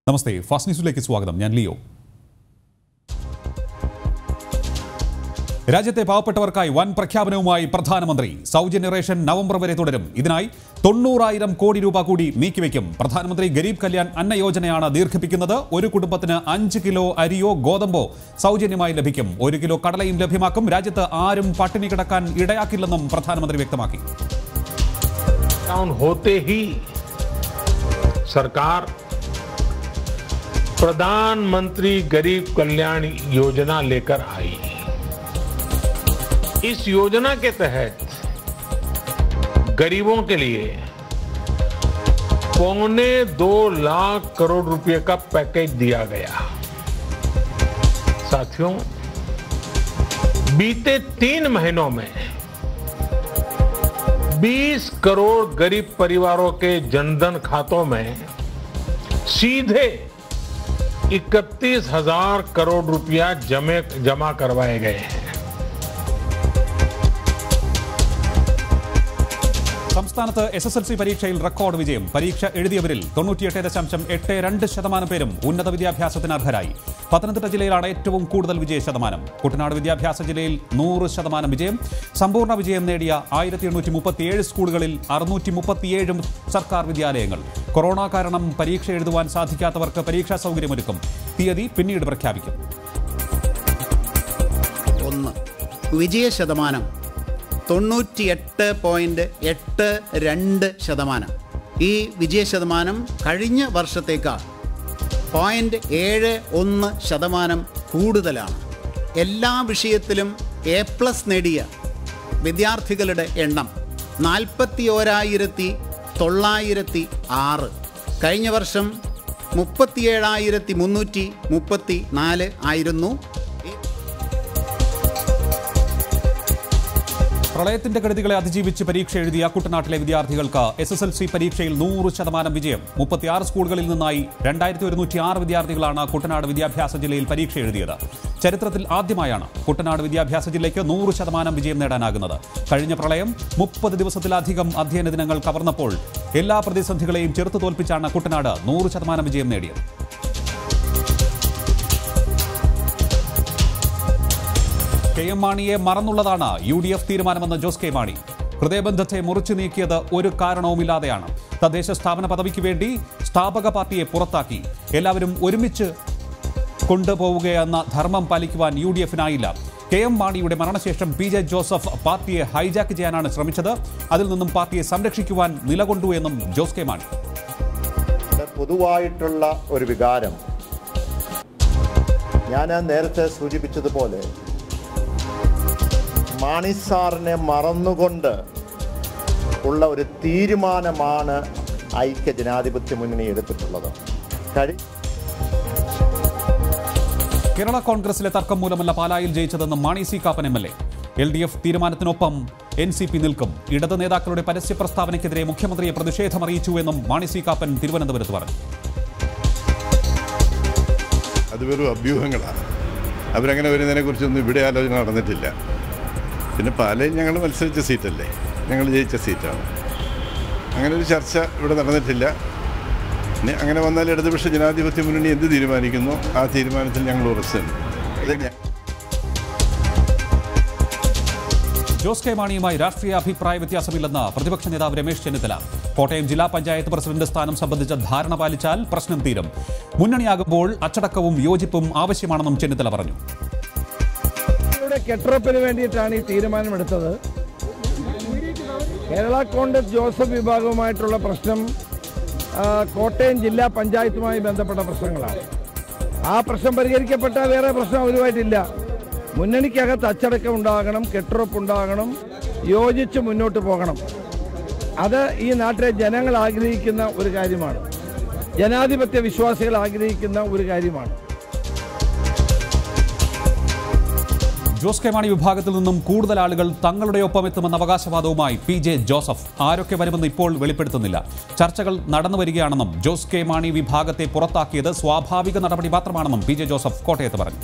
നമസ്തേ fast ന്യൂസിലേക്ക് സ്വാഗതം ഞാൻ ലിയോ രാജ്യത്തെ പാവപ്പെട്ടവർക്കായി വൻ പ്രഖ്യാപനവുമായി പ്രധാനമന്ത്രി സൗജന്യ റേഷൻ നവംബർ വരെ തുടരും ഇതിനായി തൊണ്ണൂറായിരം കോടി രൂപ കൂടി നീക്കിവെക്കും പ്രധാനമന്ത്രി ഗരീബ് കല്യാൺ അന്ന യോജനയാണ് ദീർഘിപ്പിക്കുന്നത് ഒരു കുടുംബത്തിന് അഞ്ച് കിലോ അരിയോ ഗോതമ്പോ സൗജന്യമായി ലഭിക്കും ഒരു കിലോ കടലയും ലഭ്യമാക്കും രാജ്യത്ത് ആരും പട്ടിണി കിടക്കാൻ ഇടയാക്കില്ലെന്നും പ്രധാനമന്ത്രി വ്യക്തമാക്കി लॉकडाउन होते ही सरकार प्रधानमंत्री गरीब कल्याण योजना लेकर आई इस योजना के तहत गरीबों के लिए पौने दो लाख करोड़ रुपए का पैकेज दिया गया साथियों बीते तीन महीनों में 20 करोड़ गरीब परिवारों के जनधन खातों में सीधे इकतीस हजार करोड़ रुपया जमे जमा करवाए गए हैं സംസ്ഥാനത്ത് എസ് എസ് എൽ സി പരീക്ഷയിൽ റെക്കോർഡ് വിജയം പരീക്ഷ എഴുതിയവരിൽ തൊണ്ണൂറ്റിയെട്ട് ദശാംശം എട്ട് രണ്ട് ശതമാനം പേരും ഉന്നത വിദ്യാഭ്യാസത്തിന് അർഹരായി പത്തനംതിട്ട ജില്ലയിലാണ് ഏറ്റവും കൂടുതൽ വിജയ ശതമാനം കുട്ടനാട് വിദ്യാഭ്യാസ ജില്ലയിൽ നൂറ് ശതമാനം വിജയം സമ്പൂർണ്ണ വിജയം നേടിയ ആയിരത്തി എണ്ണൂറ്റി മുപ്പത്തിയേഴ് സ്കൂളുകളിൽ അറുന്നൂറ്റി മുപ്പത്തിയേഴും സർക്കാർ വിദ്യാലയങ്ങൾ കൊറോണ കാരണം പരീക്ഷ എഴുതുവാൻ സാധിക്കാത്തവർക്ക് പരീക്ഷാ സൗകര്യമൊരുക്കും തീയതി പിന്നീട് പ്രഖ്യാപിക്കും ഒന്ന് വിജയ ശതമാനം തൊണ്ണൂറ്റിയെട്ട് പോയിന്റ് എട്ട് രണ്ട് ശതമാനം ഈ വിജയ ശതമാനം കഴിഞ്ഞ വർഷത്തേക്കാൾ പോയിന്റ് ഏഴ് ഒന്ന് ശതമാനം കൂടുതലാണ് എല്ലാ വിഷയത്തിലും എ പ്ലസ് നേടിയ വിദ്യാർത്ഥികളുടെ എണ്ണം നാൽപ്പത്തി ഓരായിരത്തി തൊള്ളായിരത്തി ആറ് കഴിഞ്ഞ വർഷം മുപ്പത്തിയേഴായിരത്തി മുന്നൂറ്റി മുപ്പത്തി നാല് ആയിരുന്നു ഈ പ്രളയത്തിന്റെ കെടുതികളെ അതിജീവിച്ച് പരീക്ഷ എഴുതിയ കുട്ടനാട്ടിലെ വിദ്യാർത്ഥികൾക്ക് എസ് എസ് എൽ സി പരീക്ഷയിൽ നൂറ് ശതമാനം വിജയം മുപ്പത്തിയാറ് സ്കൂളുകളിൽ നിന്നായി രണ്ടായിരത്തി ഒരുന്നൂറ്റി ആറ് വിദ്യാർത്ഥികളാണ് കുട്ടനാട് വിദ്യാഭ്യാസ ജില്ലയിൽ പരീക്ഷ എഴുതിയത് ചരിത്രത്തിൽ ആദ്യമായാണ് കുട്ടനാട് വിദ്യാഭ്യാസ ജില്ലയ്ക്ക് നൂറ് ശതമാനം വിജയം നേടാനാകുന്നത് കഴിഞ്ഞ പ്രളയം മുപ്പത് ദിവസത്തിലധികം അധ്യയന ദിനങ്ങൾ കവർന്നപ്പോൾ എല്ലാ പ്രതിസന്ധികളെയും ചെറുത്തു തോൽപ്പിച്ചാണ് കുട്ടനാട് നൂറ് ശതമാനം വിജയം നേടിയത് കെ എം മാണിയെ മറന്നുള്ളതാണ് യു ഡി എഫ് തീരുമാനമെന്ന് ജോസ് കെ മാണി ഹൃദയബന്ധത്തെ മുറിച്ചു നീക്കിയത് ഒരു കാരണവുമില്ലാതെയാണ് തദ്ദേശ സ്ഥാപന പദവിക്ക് വേണ്ടി സ്ഥാപക പാർട്ടിയെ പുറത്താക്കി എല്ലാവരും ഒരുമിച്ച് കൊണ്ടുപോവുകയെന്ന ധർമ്മം പാലിക്കുവാൻ യു ഡി എഫിനായില്ല കെ എം മാണിയുടെ മരണശേഷം പി ജെ ജോസഫ് പാർട്ടിയെ ഹൈജാക്ക് ചെയ്യാനാണ് ശ്രമിച്ചത് അതിൽ നിന്നും പാർട്ടിയെ സംരക്ഷിക്കുവാൻ നിലകൊണ്ടു എന്നും ജോസ് കെ മാണി പൊതുവായിട്ടുള്ള ഒരു വികാരം ഞാൻ നേരത്തെ സൂചിപ്പിച്ചതുപോലെ മാണി സാറിനെ മറന്നുകൊണ്ട് ഉള്ള ഒരു തീരുമാനമാണ് ഐക്യ ജനാധിപത്യ മുന്നണി എടുത്തിട്ടുള്ളത് കഴി കേരള കോൺഗ്രസിലെ തർക്കം മൂലമല്ല പാലായിൽ ജയിച്ചതെന്ന് Mani C Kappan M L A L D F തീരുമാനത്തിനൊപ്പം എൻ സി പി നിൽക്കും ഇടത് നേതാക്കളുടെ പരസ്യ പ്രസ്താവനയ്ക്കെതിരെ മുഖ്യമന്ത്രിയെ പ്രതിഷേധമറിയിച്ചുവെന്നും മാണി സി കാപ്പൻ തിരുവനന്തപുരത്ത് പറഞ്ഞു അത് വെറും അഭ്യൂഹങ്ങളാണ് അവരങ്ങനെ വരുന്നതിനെക്കുറിച്ചൊന്നും ഇവിടെ ആലോചന നടന്നിട്ടില്ല പിന്നെ പാലയിൽ ഞങ്ങൾ മത്സരിച്ച സീറ്റല്ലേ ഞങ്ങൾ ജയിച്ച സീറ്റാണ് അങ്ങനെ ഒരു ചർച്ച ഇവിടെ നടന്നിട്ടില്ല ഇനി അങ്ങനെ വന്നാൽ ഇടതുപക്ഷ ജനാധിപത്യ മുന്നണി എന്ത് തീരുമാനിക്കുന്നു ആ തീരുമാനത്തിൽ ഞങ്ങൾ ഉറച്ചുണ്ട് അത് ഞാൻ ജോസ് കെ മാണിയുമായി രാഷ്ട്രീയ അഭിപ്രായ വ്യത്യാസമില്ലെന്ന് പ്രതിപക്ഷ നേതാവ് രമേശ് ചെന്നിത്തല കോട്ടയം ജില്ലാ പഞ്ചായത്ത് പ്രസിഡന്റ് സ്ഥാനം സംബന്ധിച്ച ധാരണ പാലിച്ചാൽ പ്രശ്നം തീരും മുന്നണിയാകുമ്പോൾ അച്ചടക്കവും യോജിപ്പും ആവശ്യമാണെന്നും ചെന്നിത്തല പറഞ്ഞു ഇവിടെ കെട്ടുറപ്പിന് വേണ്ടിയിട്ടാണ് ഈ തീരുമാനമെടുത്തത് കേരള കോൺഗ്രസ് ജോസഫ് വിഭാഗവുമായിട്ടുള്ള പ്രശ്നം ആ, കോട്ടയം ജില്ലാ പഞ്ചായത്തുമായി ബന്ധപ്പെട്ട പ്രശ്നങ്ങളാണ് ആ പ്രശ്നം പരിഹരിക്കപ്പെട്ട വേറെ പ്രശ്നം അവരുമായിട്ടില്ല മുന്നണിക്കകത്ത് അച്ചടക്കം ഉണ്ടാകണം കെട്ടുറപ്പ് ഉണ്ടാകണം യോജിച്ച് മുന്നോട്ട് പോകണം അത് ഈ നാട്ടിലെ ജനങ്ങൾ ആഗ്രഹിക്കുന്ന ഒരു കാര്യമാണ് ജനാധിപത്യ വിശ്വാസികൾ ആഗ്രഹിക്കുന്ന ഒരു കാര്യമാണ് ജോസ് കെ മാണി വിഭാഗത്തിൽ നിന്നും കൂടുതൽ ആളുകൾ തങ്ങളുടെ ഒപ്പം എത്തുമെന്ന അവകാശവാദവുമായി പി ജെ ജോസഫ് ആരൊക്കെ വരുമെന്ന് ഇപ്പോൾ വെളിപ്പെടുത്തുന്നില്ല ചർച്ചകൾ നടന്നു വരികയാണെന്നും ജോസ് കെ മാണി വിഭാഗത്തെ പുറത്താക്കിയത് സ്വാഭാവിക നടപടി മാത്രമാണെന്നും പി ജെ ജോസഫ് കോട്ടയത്ത് പറഞ്ഞു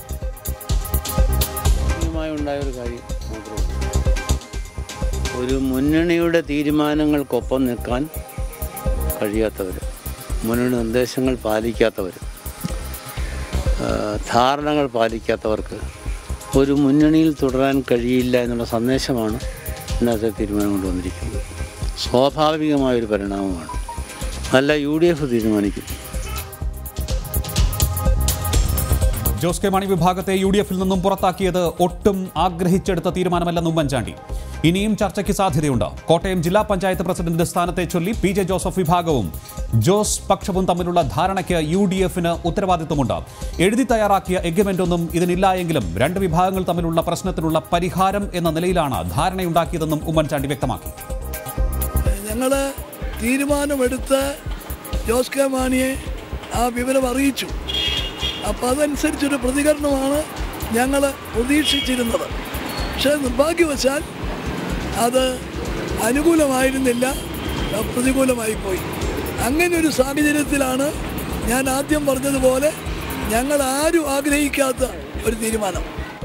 മായി ഉണ്ടായ ഒരു കാര്യം മാത്രമേ ഉള്ളൂ. ഒരു മുന്നണിയുടെ തീരുമാനങ്ങൾക്കൊപ്പം നിൽക്കാൻ കഴിയാത്തവർ മുന്നണി നിർദ്ദേശങ്ങൾ പാലിക്കാത്തവർ ആ, ധാരണകൾ പാലിക്കാത്തവർക്ക് ഒരു മുന്നണിയിൽ തുടരാൻ കഴിയില്ല എന്നുള്ള സന്ദേശമാണ് ഇന്നത്തെ തീരുമാനം കൊണ്ടുവന്നിരിക്കുന്നത് സ്വാഭാവികമായൊരു പരിണാമമാണ് അല്ല യു ഡി എഫ് തീരുമാനിക്കും ജോസ് കെ മാണി വിഭാഗത്തെ യു ഡി എഫിൽ നിന്നും പുറത്താക്കിയത് ഒട്ടും ആഗ്രഹിച്ചെടുത്ത തീരുമാനമല്ലെന്ന് ഉമ്മൻചാണ്ടി ഇനിയും ചർച്ചയ്ക്ക് സാധ്യതയുണ്ട് കോട്ടയം ജില്ലാ പഞ്ചായത്ത് പ്രസിഡന്റ് സ്ഥാനത്തെ ചൊല്ലി പി ജെ ജോസഫ് വിഭാഗവും ജോസ് പക്ഷവും തമ്മിലുള്ള ധാരണയ്ക്ക് യു ഡി എഫിന് ഉത്തരവാദിത്വമുണ്ട് എഴുതി തയ്യാറാക്കിയ എഗ്രിമെന്റ് ഒന്നും ഇതിനില്ല എങ്കിലും രണ്ട് വിഭാഗങ്ങൾ തമ്മിലുള്ള പ്രശ്നത്തിനുള്ള പരിഹാരം എന്ന നിലയിലാണ് ധാരണയുണ്ടാക്കിയതെന്നും ഉമ്മൻചാണ്ടി വ്യക്തമാക്കി ഞങ്ങൾ തീരുമാനമെടുത്ത് ജോസ് കെ മാണിയെ ആ വിവരം അറിയിച്ചു അപ്പോൾ അതനുസരിച്ചൊരു പ്രതികരണമാണ് ഞങ്ങൾ പ്രതീക്ഷിച്ചിരുന്നത് പക്ഷേ നിർഭാഗ്യവശാൽ അത് അനുകൂലമായിരുന്നില്ല പ്രതികൂലമായി പോയി അങ്ങനെ ഒരു സാഹചര്യത്തിലാണ് ഞാൻ ആദ്യം പറഞ്ഞതുപോലെ ഞങ്ങൾ ആരും ആഗ്രഹിക്കാത്ത ഒരു തീരുമാനം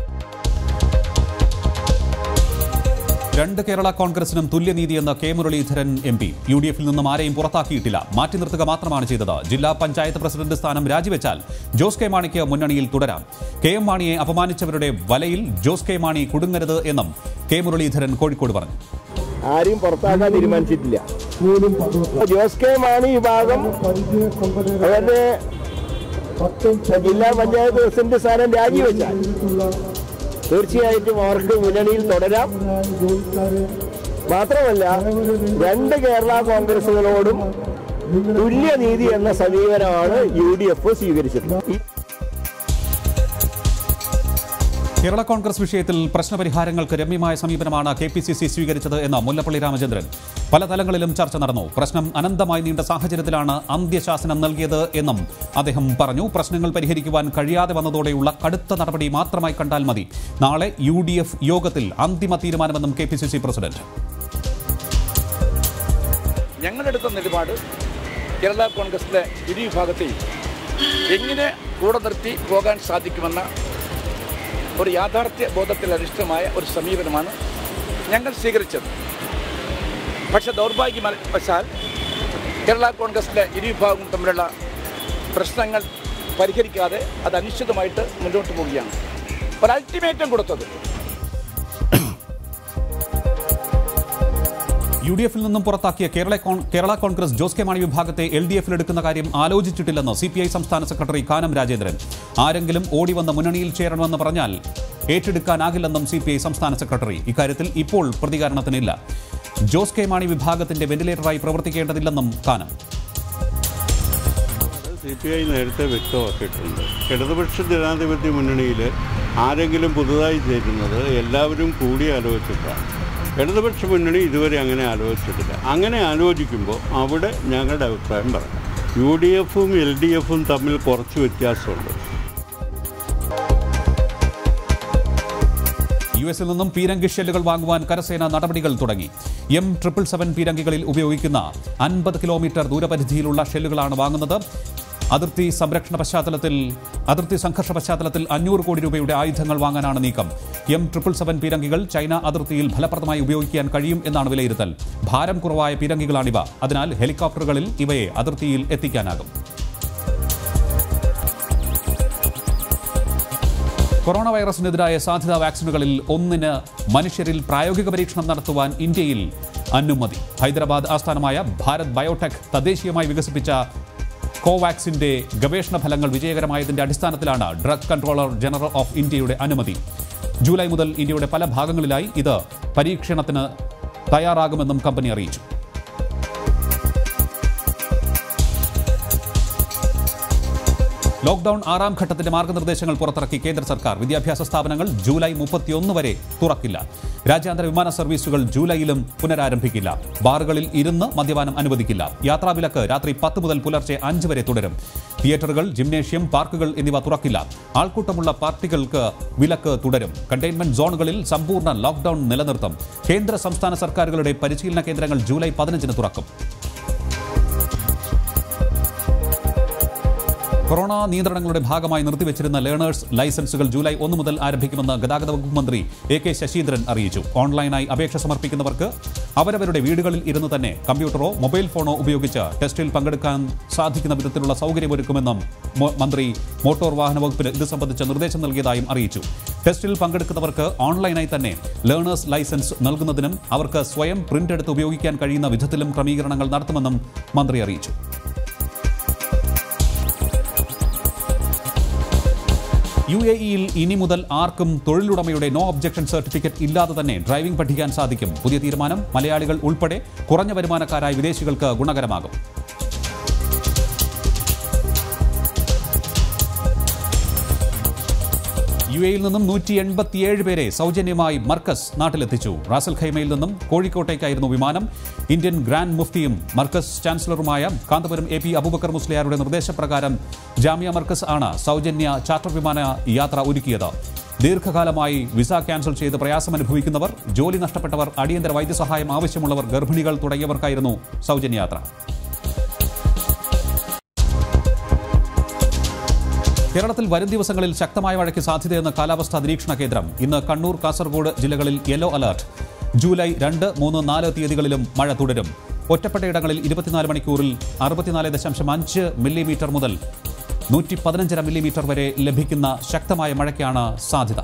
രണ്ട് കേരള കോൺഗ്രസിനും തുല്യനീതിയെന്ന് K Muraleedharan M P U D എഫിൽ നിന്നും ആരെയും പുറത്താക്കിയിട്ടില്ല മാറ്റി നിർത്തുക മാത്രമാണ് ചെയ്തത് ജില്ലാ പഞ്ചായത്ത് പ്രസിഡന്റ് സ്ഥാനം രാജിവെച്ചാൽ ജോസ് കെ മാണിക്ക് മുന്നണിയിൽ തുടരാം കെ എം മാണിയെ അപമാനിച്ചവരുടെ വലയിൽ ജോസ് കെ മാണി കുടുങ്ങരുത് എന്നും കെ മുരളീധരൻ കോഴിക്കോട് പറഞ്ഞു ആരെയും പുറത്താക്കാൻ തീരുമാനിച്ചിട്ടില്ല ജോസ് കെ മാണി വിഭാഗം അവരുടെ ജില്ലാ പഞ്ചായത്ത് പ്രസിഡന്റ് സ്ഥാനം രാജിവെച്ചാൽ തീർച്ചയായിട്ടും അവർക്ക് മുന്നണിയിൽ തുടരാം മാത്രമല്ല രണ്ട് കേരള കോൺഗ്രസുകളോടും തുല്യനീതി എന്ന സമീപനമാണ് യു ഡി എഫ് സ്വീകരിച്ചിട്ടുള്ളത് ഈ കേരള കോൺഗ്രസ് വിഷയത്തിൽ പ്രശ്നപരിഹാരങ്ങൾക്ക് രമ്യമായ സമീപനമാണ് കെ പി സി സി സ്വീകരിച്ചത് എന്ന് മുല്ലപ്പള്ളി രാമചന്ദ്രൻ പല തലങ്ങളിലും ചർച്ച നടന്നു പ്രശ്നം അനന്തമായി നീണ്ട സാഹചര്യത്തിലാണ് അന്ത്യശാസനം നൽകിയത് എന്നും അദ്ദേഹം പറഞ്ഞു പ്രശ്നങ്ങൾ പരിഹരിക്കുവാൻ കഴിയാതെ വന്നതോടെയുള്ള കടുത്ത നടപടി മാത്രമായി കണ്ടാൽ മതി നാളെ യു ഡി എഫ് യോഗത്തിൽ അന്തിമ തീരുമാനമെന്നും K P C C president ഞങ്ങളെടുത്ത നിലപാട് കേരള കോൺഗ്രസിലെ ഇരു വിഭാഗത്തെയും എങ്ങനെ കൂടെ നിർത്തി പോകാൻ സാധിക്കുമെന്ന ഒരു യാഥാർത്ഥ്യ ബോധത്തിൽ അധിഷ്ഠിതമായ ഒരു സമീപനമാണ് ഞങ്ങൾ സ്വീകരിച്ചത് പക്ഷെ ദൗർഭാഗ്യവശാൽ കേരള കോൺഗ്രസിലെ ഇരു വിഭാഗവും തമ്മിലുള്ള പ്രശ്നങ്ങൾ പരിഹരിക്കാതെ അത് അനിശ്ചിതമായിട്ട് മുന്നോട്ട് പോവുകയാണ് ഒരു അൾട്ടിമേറ്റം കൊടുത്തത് യു ഡി എഫിൽ നിന്നും പുറത്താക്കിയ കേരള കോൺ- Kerala Congress Jose K Mani വിഭാഗത്തെ എൽ ഡി എഫിൽ എടുക്കുന്ന കാര്യം ആലോചിച്ചിട്ടില്ലെന്ന് സി പി ഐ സംസ്ഥാന സെക്രട്ടറി കാനം രാജേന്ദ്രൻ ആരെങ്കിലും ഓടി വന്ന് മുന്നണിയിൽ ചേരണമെന്ന് പറഞ്ഞാൽ ഏറ്റെടുക്കാനാകില്ലെന്നും സി പി ഐ സംസ്ഥാന സെക്രട്ടറി ഇക്കാര്യത്തിൽ ഇപ്പോൾ പ്രതികരണത്തിനില്ല ജോസ് കെ മാണി വിഭാഗത്തിന്റെ വെന്റിലേറ്ററായി പ്രവർത്തിക്കേണ്ടതില്ലെന്നും കാനം സി പി ഐ നേരത്തെ വ്യക്തമാക്കിയിട്ടുണ്ട് ഇടതുപക്ഷ ജനാധിപത്യ മുന്നണിയിൽ ആരെങ്കിലും പുതുതായി ചേരുന്നത് എല്ലാവരും കൂടി ആലോചിച്ചിട്ടാണ് ഇടതുപക്ഷ മുന്നണി ഇതുവരെ അങ്ങനെ ആലോചിച്ചിട്ടില്ല അങ്ങനെ ആലോചിക്കുമ്പോൾ അവിടെ ഞങ്ങളുടെ അഭിപ്രായം പറയാം യു ഡി എഫും എൽ ഡി എഫും തമ്മിൽ കുറച്ച് വ്യത്യാസമുണ്ട് യു എസിൽ നിന്നും പീരങ്കി ഷെല്ലുകൾ വാങ്ങുവാൻ കരസേന നടപടികൾ തുടങ്ങി എം ട്രിപ്പിൾ സെവൻ പീരങ്കികളിൽ ഉപയോഗിക്കുന്ന അൻപത് കിലോമീറ്റർ ദൂരപരിധിയിലുള്ള ഷെല്ലുകളാണ് വാങ്ങുന്നത് അതിർത്തി സംരക്ഷണ പശ്ചാത്തലത്തിൽ അതിർത്തി സംഘർഷ പശ്ചാത്തലത്തിൽ അഞ്ഞൂറ് കോടി രൂപയുടെ ആയുധങ്ങൾ വാങ്ങാനാണ് നീക്കം എം ട്രിപ്പിൾ സെവൻ പീരങ്കികൾ ചൈന അതിർത്തിയിൽ ഫലപ്രദമായി ഉപയോഗിക്കാൻ കഴിയും എന്നാണ് വിലയിരുത്തൽ ഭാരം കുറവായ പീരങ്കികളാണിവ അതിനാൽ ഹെലികോപ്റ്ററുകളിൽ ഇവയെ അതിർത്തിയിൽ എത്തിക്കാനാകും കൊറോണ വൈറസിനെതിരായ സാധ്യതാ വാക്സിനുകളിൽ ഒന്നിന് മനുഷ്യരിൽ പ്രായോഗിക പരീക്ഷണം നടത്തുവാൻ ഇന്ത്യയിൽ അനുമതി ഹൈദരാബാദ് ആസ്ഥാനമായ ഭാരത് ബയോടെക് തദ്ദേശീയമായി വികസിപ്പിച്ച കോവാക്സിന്റെ ഗവേഷണ ഫലങ്ങൾ വിജയകരമായതിന്റെ അടിസ്ഥാനത്തിലാണ് ഡ്രഗ് കൺട്രോളർ ജനറൽ ഓഫ് ഇന്ത്യയുടെ അനുമതി ജൂലൈ മുതൽ ഇന്ത്യയുടെ പല ഭാഗങ്ങളിലായി ഇത് പരീക്ഷണത്തിന് തയ്യാറാകുമെന്നും കമ്പനി അറിയിച്ചു ലോക്ഡൌൺ ആറാം ഘട്ടത്തിന്റെ മാർഗനിർദ്ദേശങ്ങൾ പുറത്തിറക്കി കേന്ദ്ര സർക്കാർ വിദ്യാഭ്യാസ സ്ഥാപനങ്ങൾ ജൂലൈ മുപ്പത്തിയൊന്ന് വരെ തുറക്കില്ല രാജ്യാന്തര വിമാന സർവീസുകൾ ജൂലൈയിലും പുനരാരംഭിക്കില്ല ബാറുകളിൽ ഇരുന്ന് മദ്യപാനം അനുവദിക്കില്ല യാത്രാവിലക്ക് രാത്രി പത്ത് മുതൽ പുലർച്ചെ അഞ്ച് വരെ തുടരും തിയേറ്ററുകൾ ജിംനേഷ്യം പാർക്കുകൾ എന്നിവ തുറക്കില്ല ആൾക്കൂട്ടമുള്ള പാർട്ടികൾക്ക് വിലക്ക് തുടരും കണ്ടെയ്ൻമെന്റ് സോണുകളിൽ സമ്പൂർണ്ണ ലോക്ഡൌൺ നിലനിർത്തും കേന്ദ്ര സംസ്ഥാന സർക്കാരുകളുടെ പരിശീലന കേന്ദ്രങ്ങൾ ജൂലൈ പതിനഞ്ചിന് തുറക്കും കൊറോണ നിയന്ത്രണങ്ങളുടെ ഭാഗമായി നിർത്തിവച്ചിരുന്ന ലേണേഴ്സ് ലൈസൻസുകൾ ജൂലൈ ഒന്ന് മുതൽ ആരംഭിക്കുമെന്ന് ഗതാഗത വകുപ്പ് മന്ത്രി എ കെ ശശീന്ദ്രൻ അറിയിച്ചു ഓൺലൈനായി അപേക്ഷ സമർപ്പിക്കുന്നവർക്ക് അവരവരുടെ വീടുകളിൽ ഇരുന്ന് തന്നെ കമ്പ്യൂട്ടറോ മൊബൈൽ ഫോണോ ഉപയോഗിച്ച് ടെസ്റ്റിൽ പങ്കെടുക്കാൻ സാധിക്കുന്ന വിധത്തിലുള്ള സൗകര്യമൊരുക്കുമെന്നും മോ- മന്ത്രി മോട്ടോർ വാഹന വകുപ്പിന് ഇത് സംബന്ധിച്ച നിർദ്ദേശം നൽകിയതായും അറിയിച്ചു ടെസ്റ്റിൽ പങ്കെടുക്കുന്നവർക്ക് ഓൺലൈനായി തന്നെ ലേണേഴ്സ് ലൈസൻസ് നൽകുന്നതിനും അവർക്ക് സ്വയം പ്രിന്റ് എടുത്ത് ഉപയോഗിക്കാൻ കഴിയുന്ന വിധത്തിലും ക്രമീകരണങ്ങൾ നടത്തുമെന്നും മന്ത്രി അറിയിച്ചു യു എ ഇയിൽ ഇനി മുതൽ ആർക്കും തൊഴിലുടമയുടെ നോ ഒബ്ജക്ഷൻ സർട്ടിഫിക്കറ്റ് ഇല്ലാതെ തന്നെ ഡ്രൈവിംഗ് പഠിക്കാൻ സാധിക്കും പുതിയ തീരുമാനം മലയാളികൾ ഉൾപ്പെടെ കുറഞ്ഞ വരുമാനക്കാരായ വിദേശികൾക്ക് ഗുണകരമാകും യു എയിൽ നിന്നും നൂറ്റി എൺപത്തിയേഴ് പേരെ സൗജന്യമായി മർക്കസ് നാട്ടിലെത്തിച്ചു റാസൽ ഖൈമയിൽ നിന്നും കോഴിക്കോട്ടേക്കായിരുന്നു വിമാനം ഇന്ത്യൻ ഗ്രാൻഡ് മുഫ്തിയും മർക്കസ് ചാൻസലറുമായ കാന്തപുരം എ പി അബൂബക്കർ മുസ്ലിയാരുടെ നിർദ്ദേശപ്രകാരം ജാമിയ മർക്കസ് ആണ് സൗജന്യ ചാർട്ടർ വിമാന യാത്ര ഒരുക്കിയത് ദീർഘകാലമായി വിസ ക്യാൻസൽ ചെയ്ത് പ്രയാസം അനുഭവിക്കുന്നവർ ജോലി നഷ്ടപ്പെട്ടവർ അടിയന്തര വൈദ്യസഹായം ആവശ്യമുള്ളവർ ഗർഭിണികൾ തുടങ്ങിയവർക്കായിരുന്നു സൗജന്യ യാത്ര കേരളത്തിൽ വരും ദിവസങ്ങളിൽ ശക്തമായ മഴയ്ക്ക് സാധ്യതയെന്ന് കാലാവസ്ഥാ നിരീക്ഷണ കേന്ദ്രം ഇന്ന് കണ്ണൂർ കാസർഗോഡ് ജില്ലകളിൽ യെല്ലോ അലർട്ട് ജൂലൈ രണ്ട് മൂന്ന് നാല് തീയതികളിലും മഴ തുടരും ഒറ്റപ്പെട്ടയിടങ്ങളിൽ ഇരുപത്തിനാല് മണിക്കൂറിൽ അറുപത്തിനാല് ദശാംശം അഞ്ച് മില്ലിമീറ്റർ മുതൽ നൂറ്റി പതിനഞ്ചര മില്ലിമീറ്റർ വരെ ലഭിക്കുന്ന ശക്തമായ മഴയ്ക്കാണ് സാധ്യത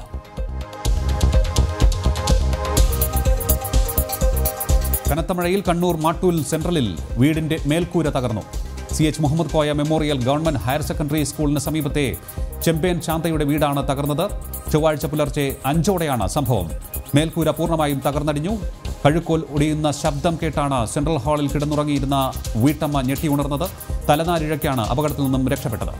കനത്ത മഴയിൽ കണ്ണൂർ മാട്ടൂൽ സെൻട്രലിൽ വീടിന്റെ മേൽക്കൂര തകർന്നു C H Muhammed Koya memorial government higher secondary സ്കൂളിന് സമീപത്തെ ചെമ്പേൻ ശാന്തയുടെ വീടാണ് തകർന്നത് ചൊവ്വാഴ്ച പുലർച്ചെ അഞ്ചോടെയാണ് സംഭവം മേൽക്കൂര പൂർണ്ണമായും തകർന്നടിഞ്ഞു കഴുക്കോൽ ഒടിയുന്ന ശബ്ദം കേട്ടാണ് സെൻട്രൽ ഹാളിൽ കിടന്നുറങ്ങിയിരുന്ന വീട്ടമ്മ ഞെട്ടിയുണർന്നത് തലനാരിഴയ്ക്കാണ് അപകടത്തിൽ നിന്നും രക്ഷപ്പെട്ടത്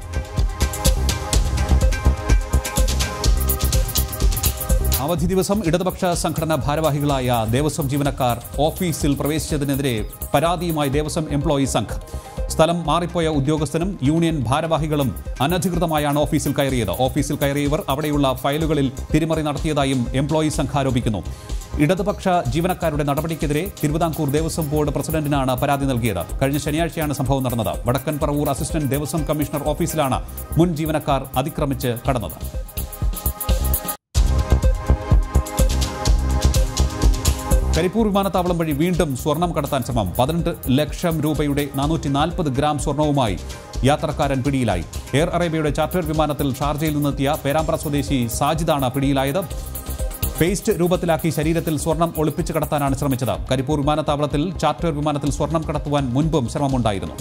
അവധി ദിവസം ഇടതുപക്ഷ സംഘടനാ ഭാരവാഹികളായ ദേവസ്വം ജീവനക്കാർ ഓഫീസിൽ പ്രവേശിച്ചതിനെതിരെ പരാതിയുമായി ദേവസ്വം എംപ്ലോയി സംഘ് സ്ഥലം മാറിപ്പോയ ഉദ്യോഗസ്ഥനും യൂണിയൻ ഭാരവാഹികളും അനധികൃതമായാണ് ഓഫീസിൽ കയറിയത് ഓഫീസിൽ കയറിയവർ അവിടെയുള്ള ഫയലുകളിൽ തിരിമറി നടത്തിയതായും എംപ്ലോയി സംഘ് ആരോപിക്കുന്നു ഇടതുപക്ഷ ജീവനക്കാരുടെ നടപടിക്കെതിരെ തിരുവിതാംകൂർ ദേവസ്വം ബോർഡ് പ്രസിഡന്റിനാണ് പരാതി നൽകിയത് കഴിഞ്ഞ ശനിയാഴ്ചയാണ് സംഭവം നടന്നത് വടക്കൻ പറവൂർ അസിസ്റ്റന്റ് ദേവസ്വം കമ്മീഷണർ ഓഫീസിലാണ് മുൻ ജീവനക്കാർ അതിക്രമിച്ച് കടന്നത് കരിപ്പൂർ വിമാനത്താവളം വഴി വീണ്ടും സ്വർണം കടത്താൻ ശ്രമം പതിനെട്ട് ലക്ഷം രൂപയുടെ നാനൂറ്റി നാൽപ്പത് ഗ്രാം സ്വർണവുമായി യാത്രക്കാരൻ പിടിയിലായി എയർ അറേബ്യയുടെ ചാർട്ടേഡ് വിമാനത്തിൽ ഷാർജയിൽ നിന്നെത്തിയ പേരാമ്പ്ര സ്വദേശി സാജിദാണ് പിടിയിലായത് പേസ്റ്റ് രൂപത്തിലാക്കി ശരീരത്തിൽ സ്വർണം ഒളിപ്പിച്ച് കടത്താനാണ് ശ്രമിച്ചത് കരിപ്പൂർ വിമാനത്താവളത്തിൽ ചാർട്ടേഡ് വിമാനത്തിൽ സ്വർണം കടത്തുവാൻ മുൻപും ശ്രമമുണ്ടായിരുന്നു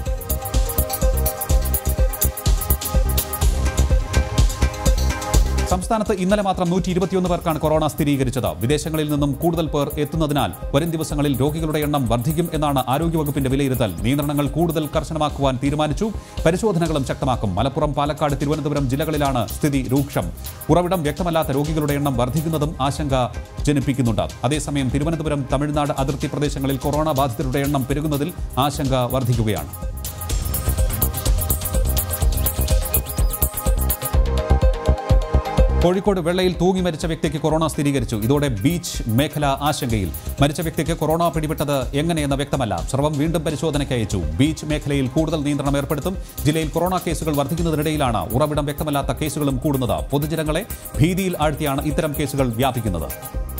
സംസ്ഥാനത്ത് ഇന്നലെ മാത്രം നൂറ്റി ഇരുപത്തിയൊന്ന് പേർക്കാണ് കൊറോണ സ്ഥിരീകരിച്ചത് വിദേശങ്ങളിൽ നിന്നും കൂടുതൽ പേർ എത്തുന്നതിനാൽ വരും ദിവസങ്ങളിൽ രോഗികളുടെ എണ്ണം വർദ്ധിക്കും എന്നാണ് ആരോഗ്യവകുപ്പിന്റെ വിലയിരുത്തൽ നിയന്ത്രണങ്ങൾ കൂടുതൽ കർശനമാക്കുവാൻ തീരുമാനിച്ചു പരിശോധനകളും ശക്തമാക്കും മലപ്പുറം പാലക്കാട് തിരുവനന്തപുരം ജില്ലകളിലാണ് സ്ഥിതി രൂക്ഷം ഉറവിടം വ്യക്തമല്ലാത്ത രോഗികളുടെ എണ്ണം വർദ്ധിക്കുന്നതും ആശങ്ക ജനിപ്പിക്കുന്നുണ്ട് അതേസമയം തിരുവനന്തപുരം തമിഴ്നാട് അതിർത്തി പ്രദേശങ്ങളിൽ കൊറോണ ബാധിതരുടെ എണ്ണം പെരുകുന്നതിൽ ആശങ്ക വർദ്ധിക്കുകയാണ് കോഴിക്കോട് വെള്ളയിൽ തൂങ്ങി മരിച്ച വ്യക്തിക്ക് കൊറോണ സ്ഥിരീകരിച്ചു ഇതോടെ ബീച്ച് മേഖല ആശങ്കയിൽ മരിച്ച വ്യക്തിക്ക് കൊറോണ പിടിപെട്ടത് എങ്ങനെയെന്ന് വ്യക്തമല്ല സ്രവം വീണ്ടും പരിശോധനയ്ക്ക് അയച്ചു ബീച്ച് മേഖലയിൽ കൂടുതൽ നിയന്ത്രണം ഏർപ്പെടുത്തും ജില്ലയിൽ കൊറോണ കേസുകൾ വർദ്ധിക്കുന്നതിനിടയിലാണ് ഉറവിടം വ്യക്തമല്ലാത്ത കേസുകളും കൂടുന്നത് പൊതുജനങ്ങളെ ഭീതിയിൽ ആഴ്ത്തിയാണ് ഇത്തരം കേസുകൾ വ്യാപിക്കുന്നത്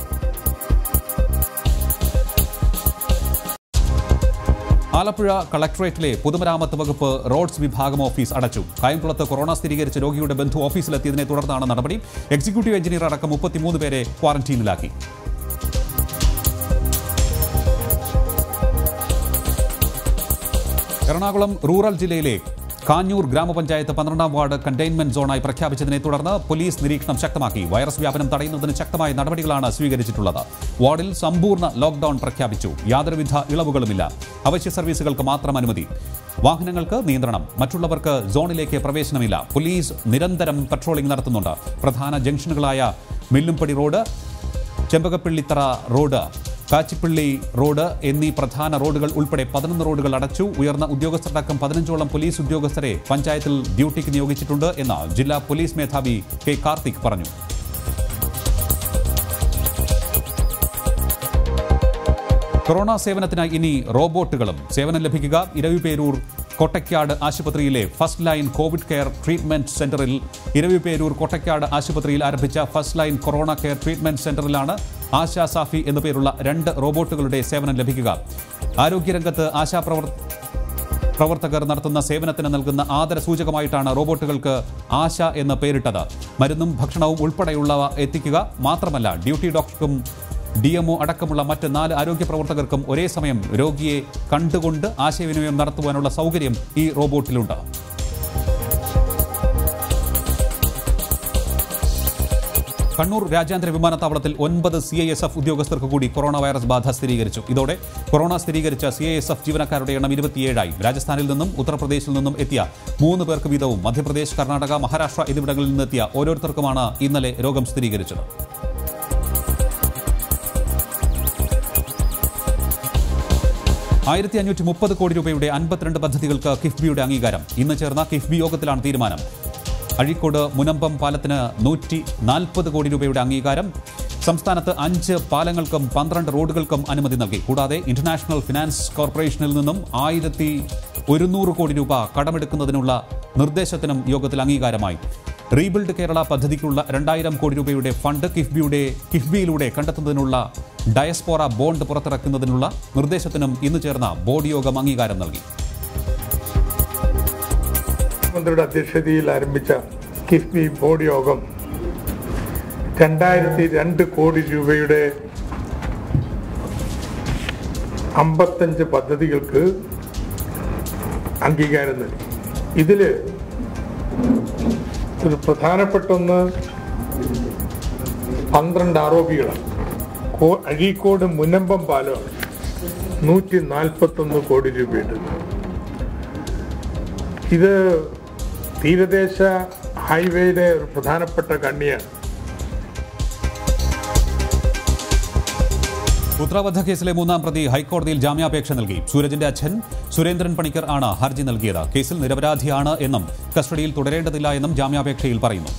ആലപ്പുഴ കളക്ടറേറ്റിലെ പൊതുമരാമത്ത് വകുപ്പ് റോഡ്സ് വിഭാഗം ഓഫീസ് അടച്ചു കായംകുളത്ത് കൊറോണ സ്ഥിരീകരിച്ച രോഗിയുടെ ബന്ധു ഓഫീസിലെത്തിയതിനെ തുടർന്നാണ് നടപടി എക്സിക്യൂട്ടീവ് എഞ്ചിനീയർ അടക്കം മുപ്പത്തിമൂന്ന് പേരെ ക്വാറന്റീനിലാക്കി എറണാകുളം റൂറൽ ജില്ലയിലെ കാഞ്ഞൂർ ഗ്രാമപഞ്ചായത്ത് പന്ത്രണ്ടാം വാർഡ് കണ്ടെയ്ൻമെന്റ് സോണായി പ്രഖ്യാപിച്ചതിനെ തുടർന്ന് പോലീസ് നിരീക്ഷണം ശക്തമാക്കി വൈറസ് വ്യാപനം തടയുന്നതിന് ശക്തമായ നടപടികളാണ് സ്വീകരിച്ചിട്ടുള്ളത് വാർഡിൽ സമ്പൂർണ്ണ ലോക്ഡൌൺ പ്രഖ്യാപിച്ചു യാതൊരുവിധ ഇളവുകളുമില്ല അവശ്യ സർവീസുകൾക്ക് മാത്രം അനുമതി വാഹനങ്ങൾക്ക് നിയന്ത്രണം മറ്റുള്ളവർക്ക് സോണിലേക്ക് പ്രവേശനമില്ല പോലീസ് നിരന്തരം പട്രോളിംഗ് നടത്തുന്നുണ്ട് പ്രധാന ജംഗ്ഷനുകളായ Millumpadi road Chembakappillithara road Kachippally road എന്നീ പ്രധാന റോഡുകൾ ഉൾപ്പെടെ പതിനൊന്ന് റോഡുകൾ അടച്ചു ഉയർന്ന ഉദ്യോഗസ്ഥരടക്കം പതിനഞ്ചോളം പോലീസ് ഉദ്യോഗസ്ഥരെ പഞ്ചായത്തിൽ ഡ്യൂട്ടിക്ക് നിയോഗിച്ചിട്ടുണ്ട് എന്ന് ജില്ലാ പോലീസ് മേധാവി കെ കാർത്തിക് പറഞ്ഞു കൊറോണ സേവനത്തിനായി ഇനി റോബോട്ടുകളും സേവനം ലഭിക്കുക ഇരവിപേരൂർ കൊട്ടയ്ക്കാട് ആശുപത്രിയിലെ first line covid care treatment സെന്ററിൽ ഇരവിപേരൂർ കൊട്ടയ്ക്കാട് ആശുപത്രിയിൽ ആരംഭിച്ച first line corona care treatment സെന്ററിലാണ് ആശാ സാഫി എന്നു പേരുള്ള രണ്ട് റോബോട്ടുകളുടെ സേവനം ലഭിക്കുക ആരോഗ്യരംഗത്ത് ആശാപ്രവർ പ്രവർത്തകർ നടത്തുന്ന സേവനത്തിന് നൽകുന്ന ആദര സൂചകമായിട്ടാണ് റോബോട്ടുകൾക്ക് ആശ എന്ന് പേരിട്ടത് മരുന്നും ഭക്ഷണവും ഉൾപ്പെടെയുള്ളവ എത്തിക്കുക മാത്രമല്ല ഡ്യൂട്ടി ഡോക്ടർക്കും ഡി എംഒ അടക്കമുള്ള മറ്റ് നാല് ആരോഗ്യ പ്രവർത്തകർക്കും ഒരേ സമയം രോഗിയെ കണ്ടുകൊണ്ട് ആശയവിനിമയം നടത്തുവാനുള്ള സൗകര്യം ഈ റോബോട്ടിലുണ്ട് കണ്ണൂർ രാജ്യാന്തര വിമാനത്താവളത്തിൽ ഒൻപത് സി ഐ എസ് എഫ് ഉദ്യോഗസ്ഥർക്ക് കൂടി കൊറോണ വൈറസ് ബാധ സ്ഥിരീകരിച്ചു ഇതോടെ കൊറോണ സ്ഥിരീകരിച്ച സി ഐ എസ് എഫ് ജീവനക്കാരുടെ എണ്ണം ഇരുപത്തിയേഴായി രാജസ്ഥാനിൽ നിന്നും ഉത്തർപ്രദേശിൽ നിന്നും എത്തിയ മൂന്ന് പേർക്ക് വീതവും മധ്യപ്രദേശ് കർണാടക മഹാരാഷ്ട്ര എന്നിവിടങ്ങളിൽ നിന്നെത്തിയ ഓരോരുത്തർക്കുമാണ് ഇന്നലെ രോഗം സ്ഥിരീകരിച്ചത് ആയിരത്തി അഞ്ഞൂറ്റി മുപ്പത് കോടി രൂപയുടെ അൻപത്തിരണ്ട് പദ്ധതികൾക്ക് കിഫ്ബിയുടെ അംഗീകാരം ഇന്ന് ചേർന്ന കിഫ്ബി യോഗത്തിലാണ് തീരുമാനം അഴീക്കോട് മുനമ്പം പാലത്തിന് നൂറ്റി നാൽപ്പത് കോടി രൂപയുടെ അംഗീകാരം സംസ്ഥാനത്ത് അഞ്ച് പാലങ്ങൾക്കും പന്ത്രണ്ട് റോഡുകൾക്കും അനുമതി നൽകി കൂടാതെ ഇന്റർനാഷണൽ ഫിനാൻസ് കോർപ്പറേഷനിൽ നിന്നും ആയിരത്തി ഒരുന്നൂറ് കോടി രൂപ കടമെടുക്കുന്നതിനുള്ള നിർദ്ദേശത്തിനും യോഗത്തിൽ അംഗീകാരമായി റീബിൽഡ് കേരള പദ്ധതിക്കുള്ള രണ്ടായിരം കോടി രൂപയുടെ ഫണ്ട് കിഫ്ബിയുടെ കിഫ്ബിയിലൂടെ കണ്ടെത്തുന്നതിനുള്ള ഡയസ്പോറ ബോണ്ട് പുറത്തിറക്കുന്നതിനുള്ള നിർദ്ദേശത്തിനും ഇന്ന് ചേർന്ന ബോർഡ് യോഗം അംഗീകാരം നൽകി മന്ത്രിയുടെ അധ്യക്ഷതയിൽ ആരംഭിച്ച കിഫ്ബി ബോർഡ് യോഗം രണ്ടായിരത്തി രണ്ട് കോടി രൂപയുടെ അമ്പത്തഞ്ച് പദ്ധതികൾക്ക് അംഗീകാരം നൽകി ഇതില് ഒരു പ്രധാനപ്പെട്ട ഒന്ന് പന്ത്രണ്ട് ആരോപികളാണ് കോ- അഴീക്കോട് മുനമ്പം പാലമാണ് നൂറ്റി നാൽപ്പത്തൊന്ന് കോടി രൂപയുണ്ട് ഇത് തീരദേശ ഹൈവേയുടെ ഒരു പ്രധാനപ്പെട്ട കണ്ണിയാണ് ഉത്തരവധ കേസിലെ മൂന്നാം പ്രതി ഹൈക്കോടതിയിൽ ജാമ്യാപേക്ഷ നൽകി സൂരജിന്റെ അച്ഛൻ സുരേന്ദ്രൻ പണിക്കർ ആണ് ഹർജി നൽകിയത് കേസിൽ നിരപരാധിയാണ് എന്നും കസ്റ്റഡിയിൽ തുടരേണ്ടതില്ല എന്നും ജാമ്യാപേക്ഷയിൽ പറയുന്നു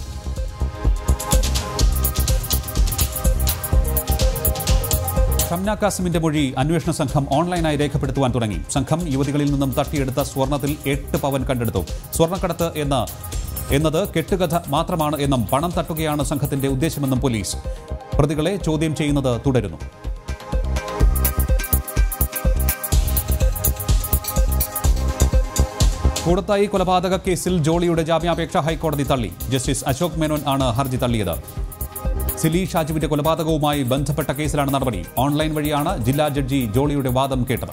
ഷംന കാസിമിന്റെ മൊഴി അന്വേഷണ സംഘം ഓൺലൈനായി രേഖപ്പെടുത്തുവാൻ തുടങ്ങി സംഘം യുവതികളിൽ നിന്നും തട്ടിയെടുത്ത സ്വർണത്തിൽ എട്ട് പവൻ കണ്ടെടുത്തു സ്വർണ്ണക്കടത്ത് എന്ന് എന്നത് കെട്ടുകഥ മാത്രമാണ് എന്നും പണം തട്ടുകയാണ് സംഘത്തിന്റെ ഉദ്ദേശമെന്നും പോലീസ് പ്രതികളെ ചോദ്യം ചെയ്യുന്നത് തുടരുന്നു കൂടത്തായി കൊലപാതക കേസിൽ ജോളിയുടെ ജാമ്യാപേക്ഷ ഹൈക്കോടതി തള്ളി ജസ്റ്റിസ് അശോക് മേനോൻ ആണ് ഹർജി തള്ളിയത് സിലി ഷാജുവിന്റെ കൊലപാതകവുമായി ബന്ധപ്പെട്ട കേസിലാണ് നടപടി ഓൺലൈൻ വഴിയാണ് ജില്ലാ ജഡ്ജി ജോളിയുടെ വാദം കേട്ടത്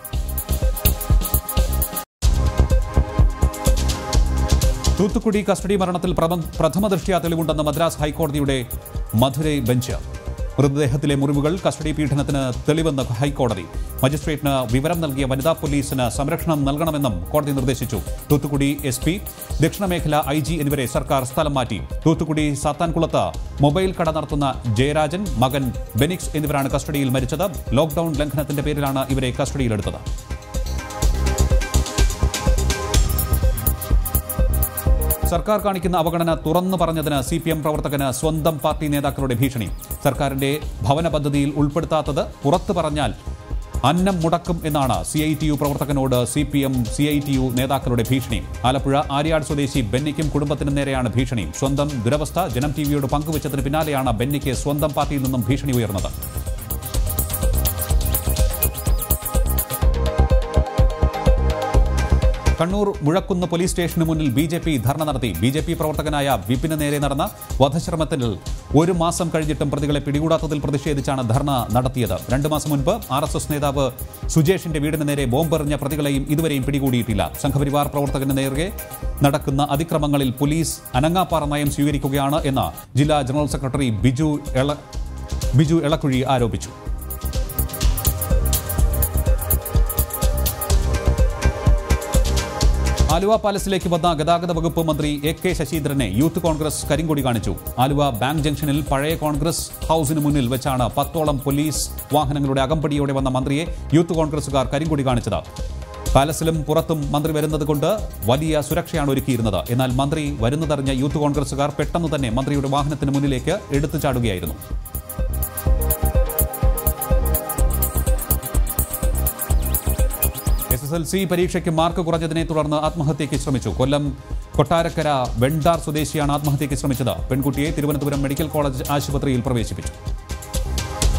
തൂത്തുക്കുടി കസ്റ്റഡി മരണത്തിൽ പ്രഥമ- പ്രഥമ ദൃഷ്ട്യാ തെളിവുണ്ടെന്ന് മദ്രാസ് ഹൈക്കോടതിയുടെ മധുരൈ ബെഞ്ച് മൃതദേഹത്തിലെ മുറിവുകൾ കസ്റ്റഡി പീഡനത്തിന് തെളിവെന്ന് ഹൈക്കോടതി മജിസ്ട്രേറ്റിന് വിവരം നൽകിയ വനിതാ പോലീസിന് സംരക്ഷണം നൽകണമെന്നും കോടതി നിർദ്ദേശിച്ചു തൂത്തുക്കുടി എസ് പി ദക്ഷിണമേഖല ഐ ജി എന്നിവരെ സർക്കാർ സ്ഥലം മാറ്റി തൂത്തുക്കുടി സാത്താൻകുളത്ത് മൊബൈൽ കട നടത്തുന്ന ജയരാജൻ മകൻ ബെനിക്സ് എന്നിവരാണ് കസ്റ്റഡിയിൽ മരിച്ചത് ലോക്ഡൌൺ ലംഘനത്തിന്റെ പേരിലാണ് ഇവരെ കസ്റ്റഡിയിലെടുത്തത് സർക്കാർ കാണിക്കുന്ന അവഗണന തുറന്നു പറഞ്ഞതിന് സി പി എം പ്രവർത്തകന് സ്വന്തം പാർട്ടി നേതാക്കളുടെ ഭീഷണി സർക്കാരിന്റെ ഭവന പദ്ധതിയിൽ ഉൾപ്പെടുത്താത്തത് പുറത്തു പറഞ്ഞാൽ അന്നം മുടക്കും എന്നാണ് സി ഐ ടി യു പ്രവർത്തകനോട് C P M C I T U നേതാക്കളുടെ ഭീഷണി ആലപ്പുഴ ആര്യാട് സ്വദേശി ബെന്നിക്കും കുടുംബത്തിനും നേരെയാണ് ഭീഷണി സ്വന്തം ദുരവസ്ഥ ജനം ടി വിയോട് പങ്കുവച്ചതിന് പിന്നാലെയാണ് ബെന്നിക്ക് സ്വന്തം പാർട്ടിയിൽ നിന്നും ഭീഷണി ഉയർന്നത് കണ്ണൂർ മുഴക്കുന്ന് പോലീസ് സ്റ്റേഷന് മുന്നിൽ ബി ജെ പി ധർണ നടത്തി ബി ജെ പി പ്രവർത്തകനായ വിപിന് നേരെ നടന്ന വധശ്രമത്തിൽ ഒരു മാസം കഴിഞ്ഞിട്ടും പ്രതികളെ പിടികൂടാത്തതിൽ പ്രതിഷേധിച്ചാണ് ധർണ നടത്തിയത് രണ്ടു മാസം മുൻപ് ആർ എസ് എസ് നേതാവ് സുജേഷിന്റെ വീടിന് നേരെ ബോംബെറിഞ്ഞ പ്രതികളെയും ഇതുവരെയും പിടികൂടിയിട്ടില്ല സംഘപരിവാർ പ്രവർത്തകന് നേരെ നടക്കുന്ന അതിക്രമങ്ങളിൽ പോലീസ് അനങ്ങാപ്പാറ നയം സ്വീകരിക്കുകയാണ് എന്ന് ജില്ലാ ജനറൽ സെക്രട്ടറി ബിജു എള ബിജു എളക്കുഴി ആരോപിച്ചു ആലുവ പാലസിലേക്ക് വന്ന ഗതാഗത വകുപ്പ് മന്ത്രി എ കെ ശശീന്ദ്രനെ യൂത്ത് കോൺഗ്രസ് കരിങ്കൊടി കാണിച്ചു ആലുവ ബാങ്ക് ജംഗ്ഷനിൽ പഴയ കോൺഗ്രസ് ഹൌസിന് മുന്നിൽ വെച്ചാണ് പത്തോളം പോലീസ് വാഹനങ്ങളുടെ അകമ്പടിയോടെ വന്ന മന്ത്രിയെ യൂത്ത് കോൺഗ്രസുകാർ കരിങ്കൊടി കാണിച്ചത് പാലസിലും പുറത്തും മന്ത്രി വരുന്നത് കൊണ്ട് വലിയ സുരക്ഷയാണ് ഒരുക്കിയിരുന്നത് എന്നാൽ മന്ത്രി വരുന്നതറിഞ്ഞ യൂത്ത് കോൺഗ്രസുകാർ പെട്ടെന്ന് തന്നെ മന്ത്രിയുടെ വാഹനത്തിന് മുന്നിലേക്ക് എടുത്തു ചാടുകയായിരുന്നു എസ് എസ് എൽ സി പരീക്ഷയ്ക്ക് മാർക്ക് കുറഞ്ഞതിനെ തുടർന്ന് ആത്മഹത്യയ്ക്ക് ശ്രമിച്ചു കൊല്ലം കൊട്ടാരക്കര വെണ്ടാർ സ്വദേശിയാണ് ആത്മഹത്യയ്ക്ക് ശ്രമിച്ചത് പെൺകുട്ടിയെ തിരുവനന്തപുരം മെഡിക്കൽ കോളേജ് ആശുപത്രിയിൽ പ്രവേശിപ്പിച്ചു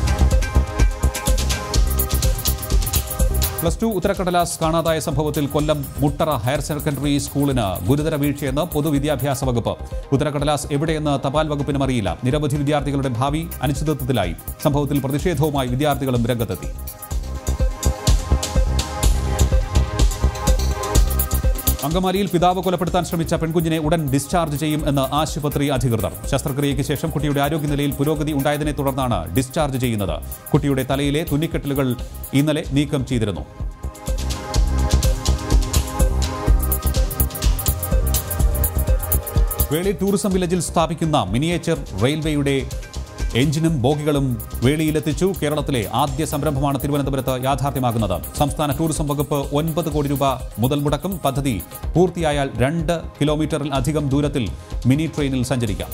പ്ലസ് ടു ഉത്തരക്കടലാസ് കാണാതായ സംഭവത്തിൽ കൊല്ലം മുട്ടറ ഹയർ സെക്കൻഡറി സ്കൂളിന് ഗുരുതര വീഴ്ചയെന്ന് പൊതുവിദ്യാഭ്യാസ വകുപ്പ് ഉത്തരക്കടലാസ് എവിടെയെന്ന് തപാൽ വകുപ്പിനും അറിയില്ല നിരവധി വിദ്യാർത്ഥികളുടെ ഭാവി അനിശ്ചിതത്വത്തിലായി സംഭവത്തിൽ പ്രതിഷേധവുമായി വിദ്യാർത്ഥികളും രംഗത്തെത്തി അങ്കമാലിയിൽ പിതാവ് കൊലപ്പെടുത്താൻ ശ്രമിച്ച പെൺകുഞ്ഞിനെ ഉടൻ ഡിസ്ചാർജ് ചെയ്യും എന്ന് ആശുപത്രി അധികൃതർ ശസ്ത്രക്രിയയ്ക്ക് ശേഷം കുട്ടിയുടെ ആരോഗ്യനിലയിൽ പുരോഗതി ഉണ്ടായതിനെ തുടർന്നാണ് ഡിസ്ചാർജ് ചെയ്യുന്നത് കുട്ടിയുടെ തലയിലെ തുന്നിക്കെട്ടലുകൾ ഇന്നലെ നീക്കം ചെയ്തിരുന്നു വേളി ടൂറിസം വില്ലേജിൽ സ്ഥാപിക്കുന്ന മിനിയേച്ചർ റെയിൽവേയുടെ എഞ്ചിനും ബോഗികളും വേളിയിലെത്തിച്ചു കേരളത്തിലെ ആദ്യ സംരംഭമാണ് തിരുവനന്തപുരത്ത് യാഥാർത്ഥ്യമാകുന്നത് സംസ്ഥാന ടൂറിസം വകുപ്പ് ഒൻപത് കോടി രൂപ മുതൽ മുടക്കും പദ്ധതി പൂർത്തിയായാൽ രണ്ട് കിലോമീറ്ററിൽ അധികം ദൂരത്തിൽ മിനി ട്രെയിനിൽ സഞ്ചരിക്കാം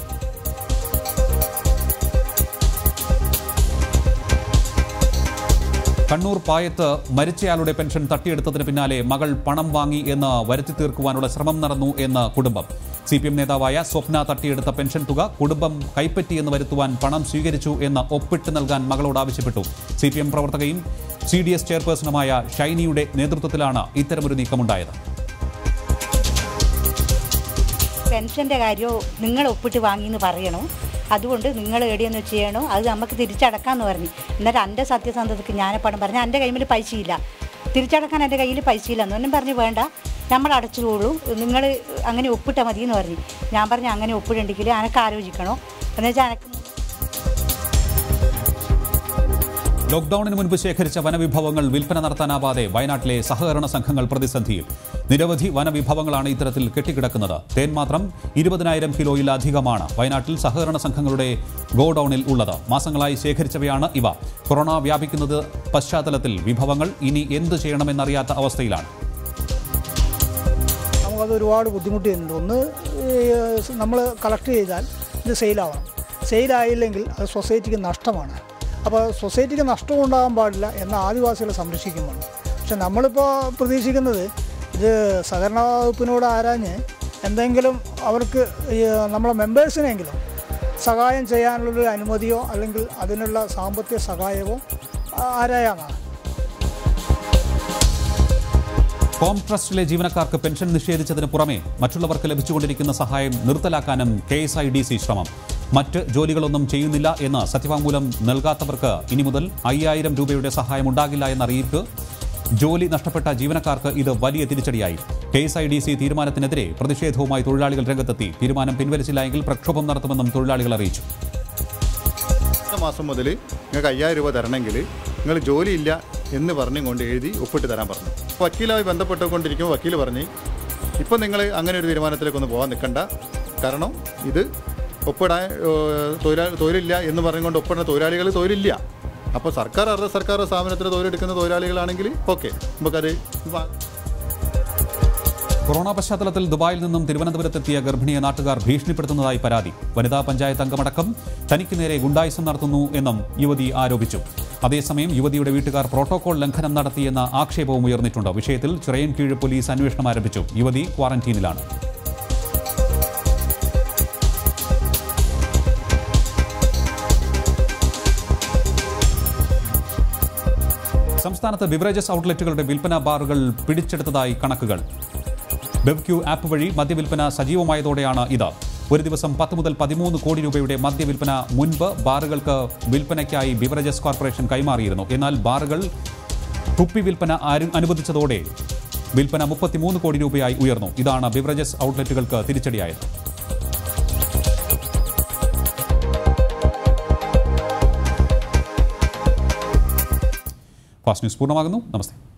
കണ്ണൂർ പായത്ത് മരിച്ചയാളുടെ പെൻഷൻ തട്ടിയെടുത്തതിന് പിന്നാലെ മകൾ പണം വാങ്ങി എന്ന് വരുത്തി തീർക്കുവാനുള്ള ശ്രമം നടന്നു എന്ന് കുടുംബം സി പി എം നേതാവായ സ്വപ്ന തട്ടിയെടുത്ത പെൻഷൻ തുക കുടുംബം കൈപ്പറ്റിയെന്ന് വരുത്തുവാൻ പണം സ്വീകരിച്ചു എന്ന് ഒപ്പിട്ട് നൽകാൻ മകളോട് ആവശ്യപ്പെട്ടു സി പി എം പ്രവർത്തകയും സി ഡി എസ് ചെയർപേഴ്സണുമായ ഷൈനിയുടെ നേതൃത്വത്തിലാണ് ഇത്തരമൊരു നീക്കമുണ്ടായത് പെൻഷൻ്റെ കാര്യവും നിങ്ങൾ ഒപ്പിട്ട് വാങ്ങിയെന്ന് പറയണോ അതുകൊണ്ട് നിങ്ങൾ എവിടെയെന്ന് ചെയ്യണോ അത് നമുക്ക് തിരിച്ചടക്കാമെന്ന് പറഞ്ഞു എന്നിട്ട് എൻ്റെ സത്യസന്ധതയ്ക്ക് ഞാനപ്പടം പറഞ്ഞു എൻ്റെ കയ്യിൽ പൈസയില്ല തിരിച്ചടക്കാൻ എൻ്റെ കയ്യിൽ പൈസയില്ല എന്നും പറഞ്ഞു വേണ്ട നമ്മൾ അടച്ചുകൊള്ളൂ നിങ്ങൾ അങ്ങനെ ഒപ്പിട്ടാൽ മതി എന്ന് പറഞ്ഞു ഞാൻ പറഞ്ഞു അങ്ങനെ ഒപ്പിടണ്ടെങ്കിൽ അനക്ക് ആലോചിക്കണോ എന്ന് വെച്ചാൽ അനക്ക് ലോക്ഡൌണിന് മുൻപ് ശേഖരിച്ച വനവിഭവങ്ങൾ വിൽപ്പന നടത്താനാവാതെ വയനാട്ടിലെ സഹകരണ സംഘങ്ങൾ പ്രതിസന്ധിയിൽ നിരവധി വനവിഭവങ്ങളാണ് ഇത്തരത്തിൽ കെട്ടിക്കിടക്കുന്നത് തേൻ മാത്രം ഇരുപതിനായിരം കിലോയിലധികമാണ് വയനാട്ടിൽ സഹകരണ സംഘങ്ങളുടെ ഗോഡൌണിൽ ഉള്ളത് മാസങ്ങളായി ശേഖരിച്ചവയാണ് ഇവ കൊറോണ വ്യാപിക്കുന്നത് പശ്ചാത്തലത്തിൽ വിഭവങ്ങൾ ഇനി എന്തു ചെയ്യണമെന്നറിയാത്ത അവസ്ഥയിലാണ് നമുക്കത് ഒരുപാട് ബുദ്ധിമുട്ട് ചെയ്യുന്നുണ്ട് ഒന്ന് നമ്മൾ കളക്ട് ചെയ്താൽ ഇത് സെയിലാവണം സെയിലായില്ലെങ്കിൽ അത് സൊസൈറ്റിക്ക് നഷ്ടമാണ് അപ്പോൾ സൊസൈറ്റിക്ക് നഷ്ടം ഉണ്ടാകാൻ പാടില്ല എന്ന ആദിവാസികളെ സംരക്ഷിക്കുമ്പോൾ പക്ഷെ നമ്മളിപ്പോൾ പ്രതീക്ഷിക്കുന്നത് ഇത് സഹകരണ വകുപ്പിനോട് ആരാഞ്ഞ് എന്തെങ്കിലും അവർക്ക് ഈ നമ്മളെ മെമ്പേഴ്സിനെങ്കിലും സഹായം ചെയ്യാനുള്ളൊരു അനുമതിയോ അല്ലെങ്കിൽ അതിനുള്ള സാമ്പത്തിക സഹായമോ ആരായാന്നാണ് കോം ട്രസ്റ്റിലെ ജീവനക്കാർക്ക് പെൻഷൻ നിഷേധിച്ചതിന് പുറമെ മറ്റുള്ളവർക്ക് ലഭിച്ചുകൊണ്ടിരിക്കുന്ന സഹായം നിർത്തലാക്കാനും K S I D C ശ്രമം മറ്റ് ജോലികളൊന്നും ചെയ്യുന്നില്ല എന്ന് സത്യവാങ്മൂലം നൽകാത്തവർക്ക് ഇനി മുതൽ അയ്യായിരം രൂപയുടെ സഹായം ഉണ്ടാകില്ല എന്ന അറിയിപ്പ് ജോലി നഷ്ടപ്പെട്ട ജീവനക്കാർക്ക് ഇത് വലിയ തിരിച്ചടിയായി K S I D C തീരുമാനത്തിനെതിരെ പ്രതിഷേധവുമായി തൊഴിലാളികൾ രംഗത്തെത്തി തീരുമാനം പിൻവലിച്ചില്ല എങ്കിൽ പ്രക്ഷോഭം നടത്തുമെന്നും തൊഴിലാളികൾ അറിയിച്ചു അടുത്ത മാസം മുതൽ നിങ്ങൾക്ക് അയ്യായിരം രൂപ തരണമെങ്കിൽ നിങ്ങൾ ജോലിയില്ല എന്ന് പറഞ്ഞുകൊണ്ട് എഴുതി ഒപ്പിട്ട് തരാൻ പറഞ്ഞു വക്കീലായി ബന്ധപ്പെട്ടുകൊണ്ടിരിക്കുമ്പോൾ വക്കീൽ പറഞ്ഞ് ഇപ്പം നിങ്ങൾ അങ്ങനെ ഒരു തീരുമാനത്തിലേക്കൊന്ന് പോകാൻ നിൽക്കണ്ട കാരണം ഇത് ഒപ്പിടാൻ തൊഴിലാളി തൊഴിലില്ല എന്ന് പറഞ്ഞുകൊണ്ട് ഒപ്പിടുന്ന തൊഴിലാളികൾ തൊഴിലില്ല അപ്പോൾ സർക്കാർ അർദ്ധ സർക്കാർ സ്ഥാപനത്തിൽ തൊഴിലെടുക്കുന്ന തൊഴിലാളികളാണെങ്കിൽ ഓക്കെ നമുക്കത് കൊറോണ പശ്ചാത്തലത്തിൽ ദുബായിൽ നിന്നും തിരുവനന്തപുരത്തെത്തിയ ഗർഭിണിയെ നാട്ടുകാർ ഭീഷണിപ്പെടുത്തുന്നതായി പരാതി വനിതാ പഞ്ചായത്ത് അംഗമടക്കം തനിക്ക് നേരെ ഗുണ്ടായിസം നടത്തുന്നു എന്നും യുവതി ആരോപിച്ചു അതേസമയം യുവതിയുടെ വീട്ടുകാർ പ്രോട്ടോകോൾ ലംഘനം നടത്തിയെന്ന ആക്ഷേപവും ഉയർന്നിട്ടുണ്ട് വിഷയത്തിൽ ചിറയൻകീഴ് പോലീസ് അന്വേഷണം ആരംഭിച്ചു യുവതി ക്വാറന്റീനിലാണ് സംസ്ഥാനത്ത് ബിവറേജസ് ഔട്ട്ലെറ്റുകളുടെ വിൽപ്പന ബാറുകൾ പിടിച്ചെടുത്തതായി കണക്കുകൾ ബെവ്ക്യൂ ആപ്പ് വഴി മദ്യവിൽപ്പന സജീവമായതോടെയാണ് ഇത് ഒരു ദിവസം പത്ത് മുതൽ പതിമൂന്ന് കോടി രൂപയുടെ മദ്യവിൽപ്പന മുൻപ് ബാറുകൾക്ക് വിൽപ്പനയ്ക്കായി ബിവറേജസ് കോർപ്പറേഷൻ കൈമാറിയിരുന്നു എന്നാൽ ബാറുകൾ കുപ്പി വിൽപ്പന ആരു- അനുവദിച്ചതോടെ വിൽപ്പന മുപ്പത്തിമൂന്ന് കോടി രൂപയായി ഉയർന്നു ഇതാണ് ബിവറേജസ് ഔട്ട്ലെറ്റുകൾക്ക് തിരിച്ചടിയായത് ഫാസ്റ്റ് ന്യൂസ് പൂർണ്ണമാകുന്നു നമസ്തേ